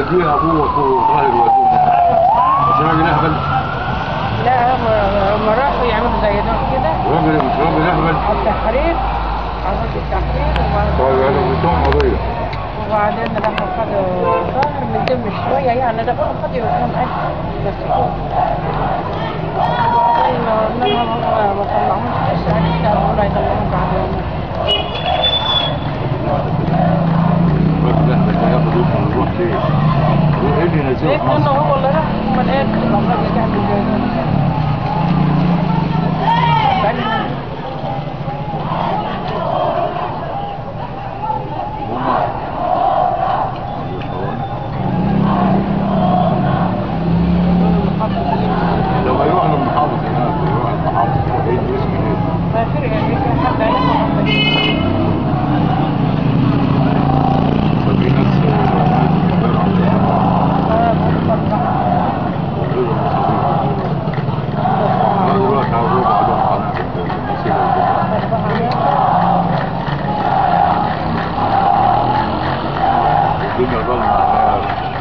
يوديها ابوه واخوه طاهر يوديهم بس راجل اهبل لا هم هم راحوا يعملوا زي دول كده راجل مش راجل اهبل على التحرير عملت التحرير وبعد- طيب انا بتوع قضيه وبعدين راحوا خدوا ظهر من دم شوية يعني راحوا خدوا كم ألف مسكوه وبعدين قلنا لهم ما ما طلعوش الشهر كده ولا يطلعوه بعد يومين الراجل اهبل ده ياخد ابنه ويروح ليه؟ يروح ايه اللي ينزله لقيت في انه مصر؟ هو اللي راح هم الآن الراجل قاعد بالجوازات هما لو هيروح للمحافظ هناك يروح المحافظ بعيد اسم ليه؟ ما فرق يعني في حد عليهم محمد ففي ناس بيتكبروا عليها اه مصطفى انا دلوقتي هروح اروح على المسيرة الدنيا ضلمة